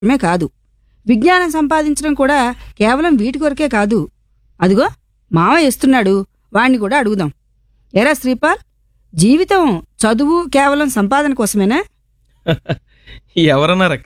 మే కాదు విజ్ఞానం సంపాదించడం కూడా కేవలం వీటి కొరకే కాదు అదిగో మావ ఇస్తున్నాడు వాణ్ణి కూడా అడుగుదాం ఎరా శ్రీపాల్ జీవితం చదువు కేవలం సంపాదన కోసమేనా ఎవరన్నారక్క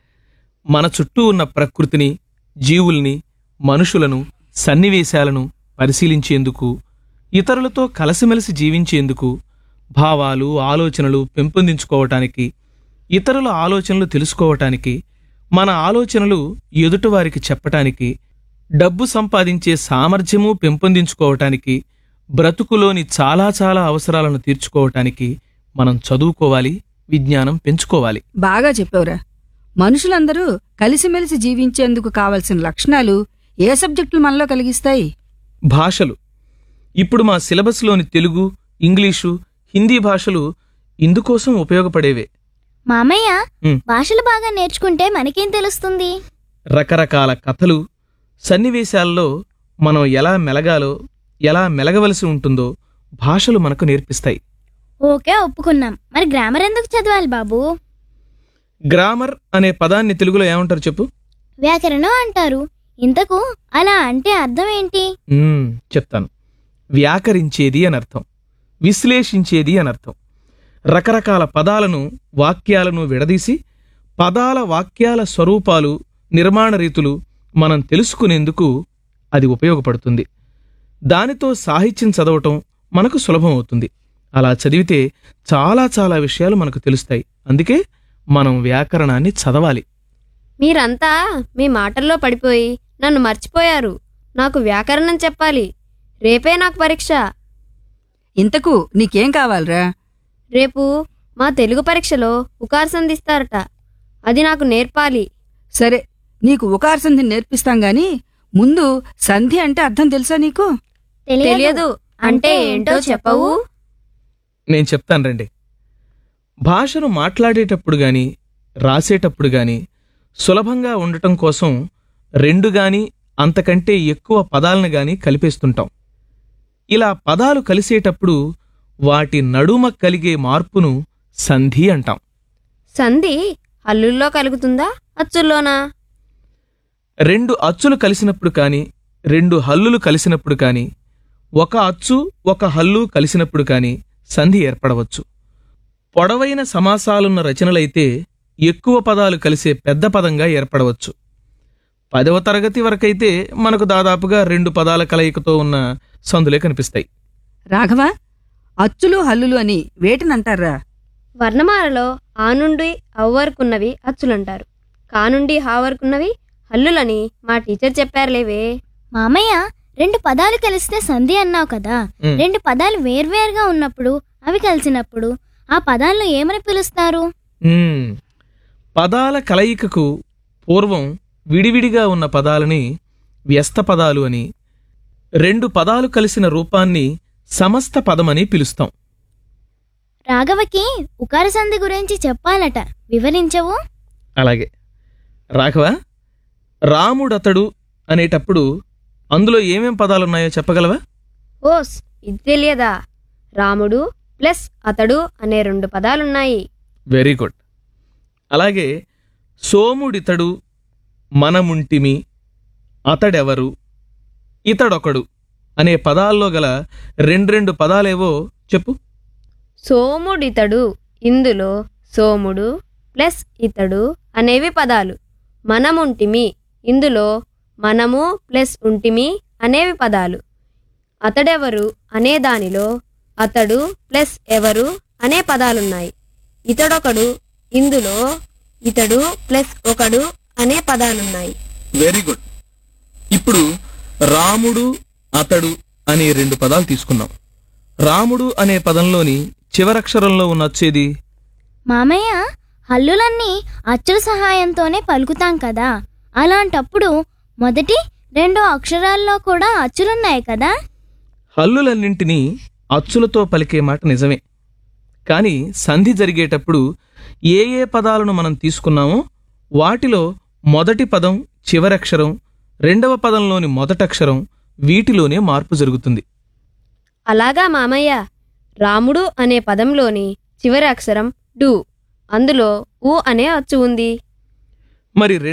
మన చుట్టూ ఉన్న ప్రకృతిని జీవుల్ని మనుషులను సన్నివేశాలను పరిశీలించేందుకు ఇతరులతో కలిసిమెలిసి జీవించేందుకు భావాలు ఆలోచనలు పెంపొందించుకోవటానికి ఇతరుల ఆలోచనలు తెలుసుకోవటానికి మన ఆలోచనలు ఎదుటివారికి చెప్పటానికి డబ్బు సంపాదించే సామర్థ్యము పెంపొందించుకోవటానికి బ్రతుకులోని చాలా చాలా అవసరాలను తీర్చుకోవటానికి మనం చదువుకోవాలి విజ్ఞానం పెంచుకోవాలి బాగా చెప్పావురా మనుషులందరూ కలిసిమెలిసి జీవించేందుకు కావలసిన లక్షణాలు ఏ సబ్జెక్టులు మనలో కలిగిస్తాయి భాషలు ఇప్పుడు మా సిలబస్లోని తెలుగు ఇంగ్లీషు హిందీ భాషలు ఇందుకోసం ఉపయోగపడేవే మామయ్య ఉమ్. భాషలు బాగా నేర్చుకుంటే మనకేం తెలుస్తుంది రకరకాల కథలు సన్నివేశాల్లో మనం ఎలా మెలగాలో ఎలా మెలగవలసి ఉంటుందో భాషలు మనకు నేర్పిస్తాయి ఓకే ఒప్పుకున్నాం మరి గ్రామర్ ఎందుకు చదవాలి బాబు గ్రామర్ అనే పదాన్ని తెలుగులో ఏమంటారు చెప్పు వ్యాకరణం అంటారు ఇంతకు అలా అంటే అర్థం ఏంటి మ్మ్, చెప్తాను వ్యాకరించేది అని అర్థం విశ్లేషించేది అని అర్థం రకరకాల పదాలను వాక్యాలను విడదీసి పదాల వాక్యాల స్వరూపాలు నిర్మాణ రీతులు మనం తెలుసుకునేందుకు అది ఉపయోగపడుతుంది దానితో సాహిత్యం చదవటం మనకు సులభం అవుతుంది అలా చదివితే చాలా చాలా విషయాలు మనకు తెలుస్తాయి అందుకే మనం వ్యాకరణాన్ని చదవాలి మీరంతా మీ మాటల్లో పడిపోయి నన్ను మర్చిపోయారు నాకు వ్యాకరణం చెప్పాలి రేపే నాకు పరీక్ష ఇంతకు నీకేం కావాలరా రేపు మా తెలుగు పరీక్షలో ఉకార్ సంధిస్తారట అది నాకు నేర్పాలి సరే నీకు ఉకార సంధిని నేర్పిస్తాం గాని ముందు సంధి అంటే అర్థం తెలుసా నీకు తెలియదు అంటే ఏంటో చెప్పవు నేను చెప్తాను రండి భాషను మాట్లాడేటప్పుడు గాని రాసేటప్పుడు గాని సులభంగా ఉండటం కోసం రెండు గాని అంతకంటే ఎక్కువ పదాలను గాని కలిపేస్తుంటాం ఇలా పదాలు కలిసేటప్పుడు వాటి నడుమ కలిగే మార్పును సంధి అంటాం సంధి హల్లుల్లో కలుగుతుందా అచ్చుల్లోనా రెండు అచ్చులు కలిసినప్పుడు కాని రెండు హల్లులు కలిసినప్పుడు కాని ఒక అచ్చు ఒక హల్లు కలిసినప్పుడు కాని సంధి ఏర్పడవచ్చు పొడవైన సమాసాలున్న రచనలైతే ఎక్కువ పదాలు కలిసే పెద్ద పదంగా ఏర్పడవచ్చు పదవ తరగతి వరకైతే మనకు దాదాపుగా రెండు పదాల కలయికతో ఉన్న సందులే కనిపిస్తాయి రాఘవ అచ్చులు హల్లులు అని వేటినంటారా వర్ణమాలలో ఆ నుండి అవ్ వరకున్నవి అచ్చులంటారు కా నుండి హా వరకున్నవి హల్లులని మా టీచర్ చెప్పారులేవే మామయ్య రెండు పదాలు కలిస్తే సంధి అన్నావు కదా ఉమ్. రెండు పదాలు వేర్వేరుగా ఉన్నప్పుడు అవి కలిసినప్పుడు ఆ పదాలను ఏమని పిలుస్తారు మ్మ్. పదాల కలయికకు పూర్వం విడివిడిగా ఉన్న పదాలని వ్యస్త పదాలు అని రెండు పదాలు కలిసిన రూపాన్ని సమస్త పదమని పిలుస్తాం రాఘవకి ఉకార సంధి గురించి చెప్పాలట వివరించవు అలాగే రాఘవ రాముడతడు అనేటప్పుడు అందులో ఏమేం పదాలున్నాయో చెప్పగలవా ఓస్ ఇది తెలియదా రాముడు ప్లస్ అతడు అనే రెండు పదాలున్నాయి వెరీ గుడ్ అలాగే సోముడితడు మనముంటిమి అతడెవరు ఇతడొకడు అనే పదాల్లో గల రెండ్రెండు పదాలేవో చెప్పు సోముడితడు ఇందులో సోముడు ప్లస్ ఇతడు అనేవి పదాలు మనముంటిమి ఇందులో మనము ప్లస్ ఉంటిమి అనేవి పదాలు అతడెవరు అనే దానిలో అతడు ప్లస్ ఎవరు అనే పదాలున్నాయి ఇతడొకడు ఇందులో ఇతడు ప్లస్ ఒకడు అనే పదాలున్నాయి వెరీ గుడ్ ఇప్పుడు రాముడు అతడు అనే రెండు పదాలు తీసుకున్నాం రాముడు అనే పదంలోని చివరక్షరంలో ఉన్న వచ్చేది మామయ్య హల్లులన్నీ అచ్చుల సహాయంతోనే పలుకుతాం కదా అలాంటప్పుడు మొదటి రెండు అక్షరాల్లో కూడా అచ్చులున్నాయి కదా హల్లులన్నింటినీ అచ్చులతో పలికే మాట నిజమే కానీ సంధి జరిగేటప్పుడు ఏ ఏ పదాలను మనం తీసుకున్నామో వాటిలో మొదటి పదం చివరక్షరం రెండవ పదంలోని మొదటక్షరం వీటిలోనే మార్పు జరుగుతుంది అలాగా మామయ్య రాముడు అనే పదంలోని చివరి అక్షరం డు అందులో ఊ అనే అచ్చు ఉంది మరి